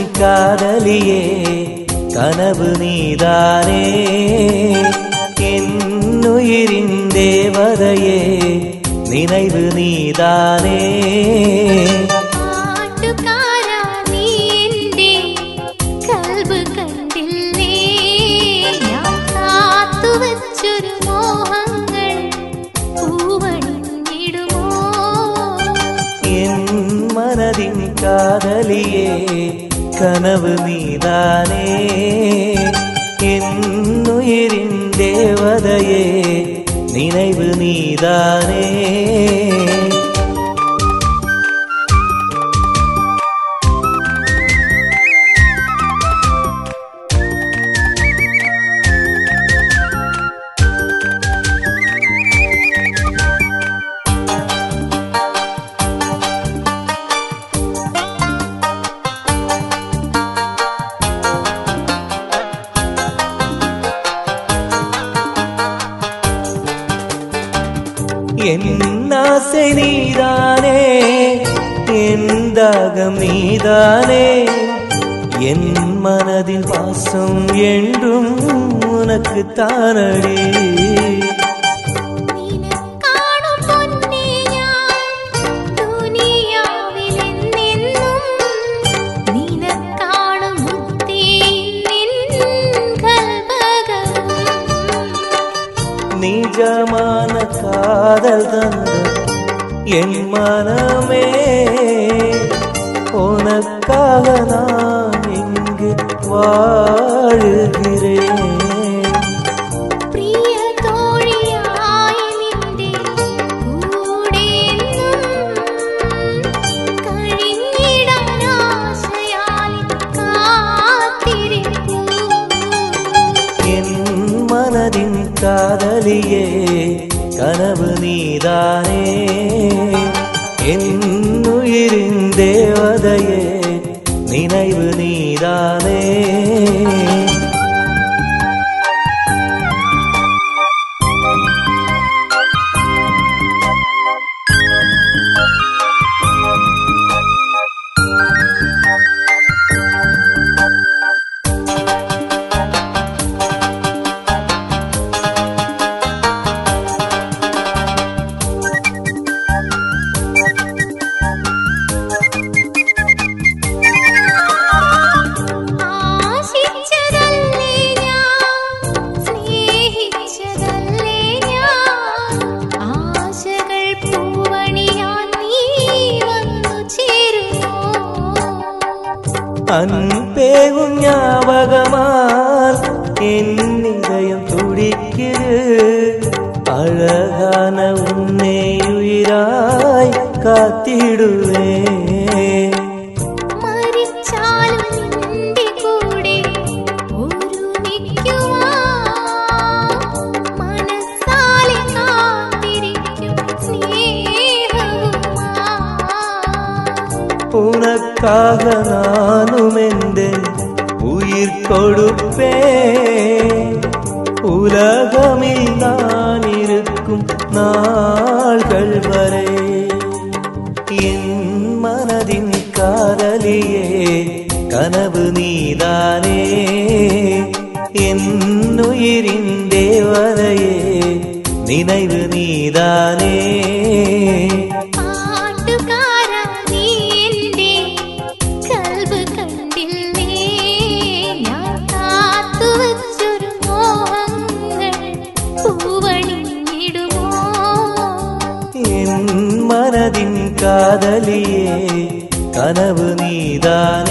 காதலியே கனவு நீதானே என்னுயிரின் தேவதையே நினைவு നീതാനേ പാട്ടുകാരാ നീ എൻ്റെ കൽബ് കണ്ടില്ലേ ഞാൻ കാത്തുവച്ചൊരു മോഹങ്ങൾ പൂവണിഞ്ഞിടുമോ என் மனதின் காதலியே கனவு நீதானே என்னுயிரின் தேவதையே நினைவு நீதானே என் ஆசை நீதானே என் தாகம் நீதானே என் மனதின் பாசம் என்றும் உனக்கு தானடி നിനക്കാണും പൊന്നേ ഞാൻ ദുനിയാവിലെന്നെന്നും നിനക്കാണും മുത്തേ നിൻ കൽപകം நிஜமான காதல் தந்த என் மனமே உனக்காக நான் இங்கு வாழுகிறேன் പ്രിയ തോഴിയായി നിന്റെ കൂടെയെന്നും കഴിഞ്ഞിടാൻ ആശയാൽ കാത്തിരിപ്പൂ என் மனதின் காதலியே கனவு நீதானே என் உயிரின் தேவதையே நினைவு நீதானே ആശിച്ചതല്ലേ ഞാൻ സ്നേഹിച്ചതല്ലേ ഞാൻ ആശകൾ പൂവണിയാൻ നീ വന്നു ചേരുമോ அன்பேகும் ஞாபகமால் என் இதயம் துடிக்குது அழகான உன்னை உயிராய் காத்திடுவேன் മരിച്ചാലും നിന്റെ കൂടെ ഒരുമിക്കുവാൻ മനസ്സാലെ കാത്തിരിക്കും സ്നേഹവുമായി உனக்காக நானும் எந்த உயிர் கொடுப்பேன் உலகமில் நான் இருக்கும் நாள்கள் வரை என் மனதின் காதலியே கனவு நீதானே என் உயிரின் தேவதையே நினைவு நீதானே പാട്ടുകാരാ നീ എൻ്റെ കൽബ് കണ്ടില്ലേ ഞാൻ കാത്തുവച്ചൊരു മോഹങ്ങൾ പൂവണിഞ്ഞിടുമോ என் மனதின் காதலியே கனவு நீதானே